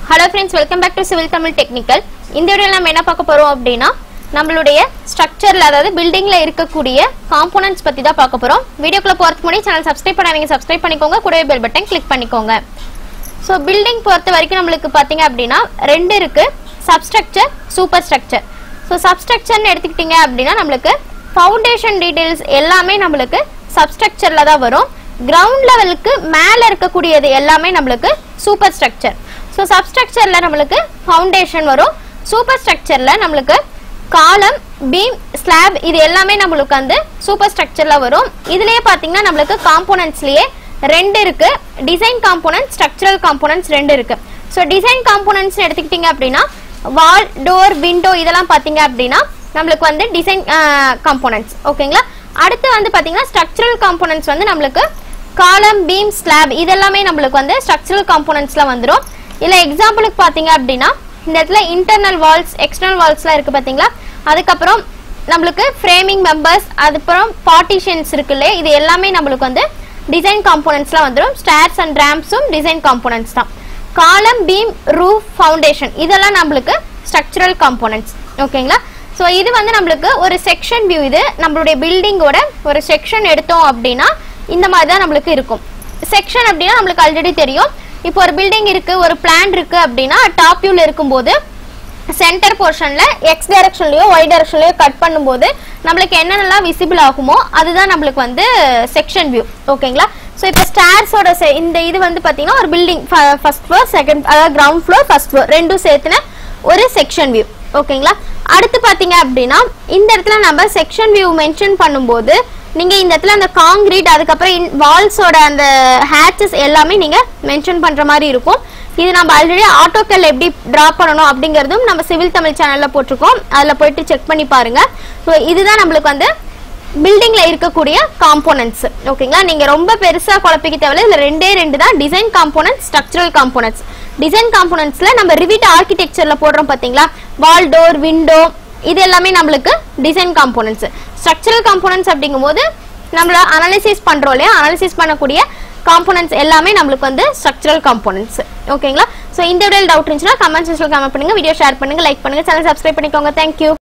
hello friends welcome back to civil Tamil technical இந்த வீடியோவில் நம்ம என்ன பார்க்க போறோம் அப்படின்னா நம்மளுடைய ஸ்ட்ரக்சர்ல அதாவது பில்டிங்ல இருக்கக்கூடிய காம்போனன்ட்ஸ் பத்தி தான் பார்க்க போறோம் வீடியோக்குள்ள போறதுக்கு முன்னாடி சேனல் சப்ஸ்கிரைப் பண்ணாதீங்க சப்ஸ்கிரைப் பண்ணிக்கோங்க கூடவே பெல் பட்டன் கிளிக் பண்ணிக்கோங்க ஸோ பில்டிங் பொறுத்த வரைக்கும் நம்மளுக்கு பார்த்தீங்க அப்படின்னா ரெண்டு இருக்கு சப்ஸ்ட்ரக்சர் சூப்பர் ஸ்ட்ரக்சர் ஸோ சப்ஸ்ட்ரக்சர்னு எடுத்துக்கிட்டீங்க அப்படின்னா நம்மளுக்கு ஃபவுண்டேஷன் டீடைல்ஸ் எல்லாமே நம்மளுக்கு சப்ஸ்ட்ரக்சர்ல தான் வரும் கிரவுண்ட் லெவலுக்கு மேலே இருக்கக்கூடியது எல்லாமே நம்மளுக்கு சூப்பர் ஸ்ட்ரக்சர் ஸோ சப்ஸ்ட்ரக்சரில் நம்மளுக்கு ஃபவுண்டேஷன் வரும் சூப்பர் ஸ்ட்ரக்சரில் நம்மளுக்கு காலம் பீம் ஸ்லாப் இது எல்லாமே நம்மளுக்கு வந்து சூப்பர் ஸ்ட்ரக்சரில் வரும் இதுலயே பார்த்தீங்கன்னா நம்மளுக்கு காம்போனன்ட்ஸ்லயே ரெண்டு இருக்கு டிசைன் காம்போனன்ட் ஸ்ட்ரக்சரல் காம்போனன்ட்ஸ் ரெண்டு இருக்கு ஸோ டிசைன் காம்போனன்ட்ஸ் எடுத்துக்கிட்டீங்க அப்படின்னா வால் டோர் விண்டோ இதெல்லாம் பார்த்தீங்க அப்படின்னா நம்மளுக்கு வந்து டிசைன் காம்போனன்ட்ஸ் ஓகேங்களா அடுத்து வந்து பார்த்தீங்கன்னா ஸ்ட்ரக்சரல் காம்போனன்ட்ஸ் வந்து நம்மளுக்கு காலம் பீம் ஸ்லாப் இதெல்லாமே நம்மளுக்கு வந்து ஸ்ட்ரக்சரல் காம்போனன்ட்ஸ்ல வந்துடும் இல்ல எக்ஸாம்பிளுக்கு பாத்தீங்க அப்படின்னா இந்த இடத்துல இன்டர்னல் வால்ஸ் எக்ஸ்டர்னல் வால்ஸ்லாம் இருக்கு பாத்தீங்களா அதுக்கப்புறம் நம்மளுக்கு ஃப்ரேமிங் மெம்பர்ஸ் அதுக்கப்புறம் பார்ட்டிஷன்ஸ் இருக்கு இல்லையா இது எல்லாமே நம்மளுக்கு வந்து டிசைன் காம்போனன்ட்ஸ்லாம் வந்துடும் ஸ்டேர்ஸ் அண்ட் ரேம்ஸும் டிசைன் காம்போனன்ட்ஸ் தான் காலம் பீம் ரூஃப் ஃபவுண்டேஷன் இதெல்லாம் நம்மளுக்கு ஸ்ட்ரக்சரல் காம்போனன்ட்ஸ் ஓகேங்களா ஸோ இது வந்து நம்மளுக்கு ஒரு செக்ஷன் வியூ இது நம்மளுடைய பில்டிங்கோட ஒரு செக்ஷன் எடுத்தோம் அப்படின்னா இந்த மாதிரி தான் நம்மளுக்கு இருக்கும் செக்ஷன் அப்படின்னா நம்மளுக்கு ஆல்ரெடி தெரியும் இப்போ ஒரு பில்டிங் இருக்கு ஒரு பிளான் இருக்கு அப்படின்னா டாப் வியூல இருக்கும்போது சென்டர் போர்ஷன்ல எக்ஸ் டைரக்ஷன்லயோ ஒய் டைரக்ஷன்லயோ கட் பண்ணும்போது நம்மளுக்கு என்னென்னலாம் விசிபிள் ஆகுமோ அதுதான் நம்மளுக்கு வந்து செக்ஷன் வியூ ஓகேங்களா ஸோ இப்போ ஸ்டார்ஸோட இந்த இது வந்து பார்த்தீங்கன்னா ஒரு பில்டிங் ஃபர்ஸ்ட் ஃப்ளோர் செகண்ட் அதாவது கிரவுண்ட் ஃப்ளோர் ஃபர்ஸ்ட் ஃப்ளோர் ரெண்டும் சேர்த்துன ஒரு செக்ஷன் வியூ ஓகேங்களா அடுத்து பார்த்தீங்க அப்படின்னா இந்த இடத்துல நம்ம செக்ஷன் வியூ மென்ஷன் பண்ணும்போது நீங்க இந்த இடத்துல அந்த காங்கிரீட் அதுக்கப்புறம் வால்ஸோட அந்த ஹேச்சஸ் எல்லாமே நீங்க மென்ஷன் பண்ற மாதிரி இருக்கும் இது நம்ம ஆல்ரெடி ஆட்டோக்கல் எப்படி டிரா பண்ணணும் அப்படிங்கறதும் நம்ம சிவில் தமிழ் சேனல்ல போட்டிருக்கோம் அதுல போயிட்டு செக் பண்ணி பாருங்க ஸோ இதுதான் நம்மளுக்கு வந்து பில்டிங்ல இருக்கக்கூடிய காம்போனன்ட்ஸ் ஓகேங்களா நீங்க ரொம்ப பெருசா குழப்பிக்க தேவையில்ல இதுல ரெண்டே ரெண்டு தான் design component structural components design காம்போனன்ட்ஸ்ல நம்ம ரிவிட் ஆர்கிடெக்சர்ல போடுறோம் பாத்தீங்களா வால் டோர் விண்டோ இது எல்லாமே நம்மளுக்கு டிசைன் காம்போனன்ட்ஸ் ஸ்ட்ரக்சரல் காம்போனன்ட்ஸ் அப்படிங்கும்போது நம்மள அனாலிசிஸ் பண்றோம் இல்லையா அனாலிசிஸ் பண்ணக்கூடிய காம்போனன்ட்ஸ் எல்லாமே நம்மளுக்கு வந்து ஸ்ட்ரக்சரல் காம்போனன்ட்ஸ் ஓகேங்களா ஸோ இந்த வீடியோ டவுட் இருந்துச்சுன்னா கமெண்ட் செக்ஷனில் கமெண்ட் பண்ணுங்க வீடியோ ஷேர் பண்ணுங்க லைக் பண்ணுங்க சேனல் சப்ஸ்கிரைப் பண்ணிக்கோங்க தேங்க்யூ